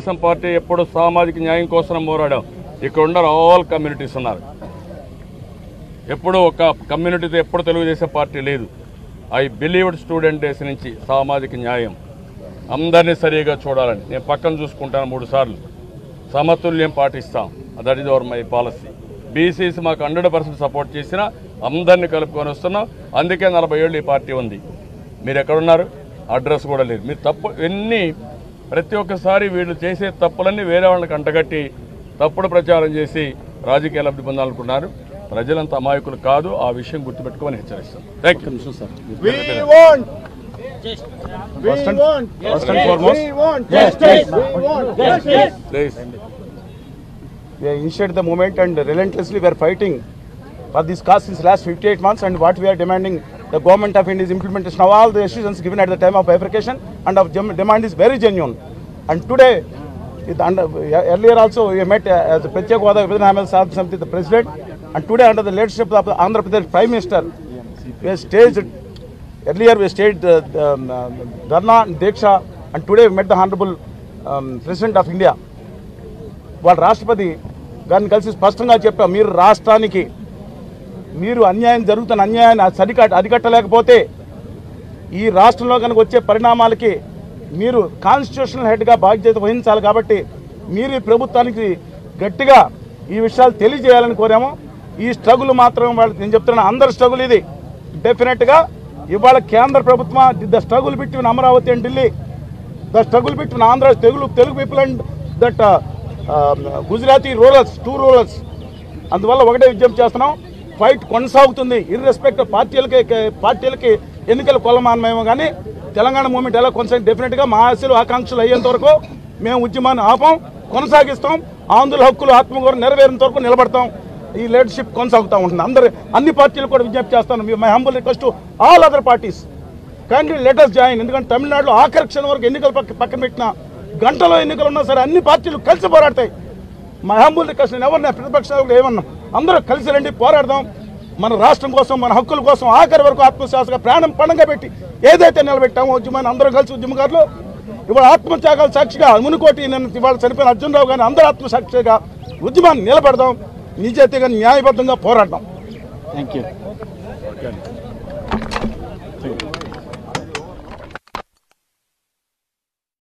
Telugu Desam party ఎప్పుడు సామాజిక న్యాయం కోసం పోరాడాం ఇక్కడ ఉండరు ఆల్ కమ్యూనిటీస్ ఉన్నారు ఎప్పుడు ఒక కమ్యూనిటీతో ఎప్పుడు తెలుగుదేశం పార్టీ లేదు ఐ బిలీవ్డ్ స్టూడెంట్ డేస్ నుంచి సామాజిక న్యాయం అందరినీ సరిగా చూడాలని నేను పక్కన చూసుకుంటాను మూడు సార్లు సమతుల్యం పాటిస్తాం that is our my policy BCC మాకు హండ్రెడ్ పర్సెంట్ సపోర్ట్ చేసినా అందరినీ కలుపుకొని వస్తున్నాం అందుకే నలభై ఏళ్ళు ఈ పార్టీ ఉంది మీరు ఎక్కడున్నారు అడ్రస్ కూడా లేదు మీరు తప్పు ఎన్ని ప్రతి ఒక్కసారి వీళ్ళు చేసే తప్పులన్నీ వేరే వాళ్ళకి అంటగట్టి తప్పుడు ప్రచారం చేసి రాజకీయ లబ్ధి పొందాలనుకున్నారు ప్రజలంత అమాయకులు కాదు ఆ విషయం గుర్తుపెట్టుకోమని హెచ్చరిస్తాం thank you We want. We First and- want. first and foremost, We want justice. We want justice. Please We have initiated the movement and relentlessly we are fighting for this cause since last 58 months and what we are demanding the government of India's implementation of all the decisions given at the time of bifurcation and of gem- demand is very genuine. And today, it under, earlier also we met uh, as the Pratyek Vada Vibhajan Hamal Sahib Samiti, the president and today under the leadership of the Andhra Pradesh Prime Minister, we have staged Earlier we stayed uh, um, uh, Dharna and Deksha and today we met the Honorable um, President of India. వాళ్ళ రాష్ట్రపతి గారిని కలిసి స్పష్టంగా చెప్పాం మీరు రాష్ట్రానికి మీరు అన్యాయం జరుగుతున్న అన్యాయాన్ని సరికట్ అరికట్టలేకపోతే ఈ రాష్ట్రంలో కనుక వచ్చే పరిణామాలకి మీరు కాన్స్టిట్యూషనల్ హెడ్గా బాధ్యత వహించాలి కాబట్టి మీరు ఈ ప్రభుత్వానికి గట్టిగా ఈ విషయాలు తెలియజేయాలని కోరాము ఈ స్ట్రగుల్ మాత్రం వాళ్ళు నేను చెప్తున్నా అందరి స్ట్రగుల్ ఇది డెఫినెట్గా ఇవాళ కేంద్ర ప్రభుత్వం the struggle between Amaravati and Delhi the struggle between Andhra Telugu Telugu people and that Gujarati rulers to rulers అందువల్ల ఒకటే విజ్ఞప్తి చేస్తున్నాం ఫైట్ కొనసాగుతుంది ఇర్రెస్పెక్ట్ పార్టీలకి పార్టీలకి ఎన్నికల కొలమానమేమో కానీ తెలంగాణ మూమెంట్ ఎలా కొనసాగి డెఫినెట్గా మా ఆశలు ఆకాంక్షలు అయ్యేంత వరకు మేము ఉద్యమాన్ని ఆపం కొనసాగిస్తాం ఆంధ్రుల హక్కులు ఆత్మగౌరవం నెరవేరేంత వరకు నిలబడతాం ఈ లీడర్షిప్ కొనసాగుతూ ఉంటుంది అందరు అన్ని పార్టీలు కూడా విజ్ఞప్తి చేస్తాను my humble request to all other parties కానీ లెటర్స్ జాయిన్ ఎందుకంటే తమిళనాడులో ఆఖరి క్షణం వరకు ఎన్నికలు పక్క పక్కన పెట్టిన గంటలో ఎన్నికలు ఉన్నా సరే అన్ని పార్టీలు కలిసి పోరాడతాయి మా హంబుల్ రిక్వెస్ట్ నేను ఎవరిని ప్రతిపక్షాలు ఏమన్నా అందరూ కలిసి రండి పోరాడదాం మన రాష్ట్రం కోసం మన హక్కుల కోసం ఆఖరి వరకు ఆత్మవిశ్వాసంగా ప్రాణం పణంగా పెట్టి ఏదైతే నిలబెట్టామో ఉద్యమాన్ని అందరూ కలిసి ఉద్యమకారులు ఇవాళ ఆత్మత్యాగాలు సాక్షిగా మునుకోటి నేను ఇవాళ చనిపోయిన అర్జునరావు గారిని అందరూ ఆత్మసాక్షిగా ఉద్యమాన్ని నిలబెడదాం నిజాయితీగా న్యాయబద్ధంగా పోరాడదాం థ్యాంక్ యూ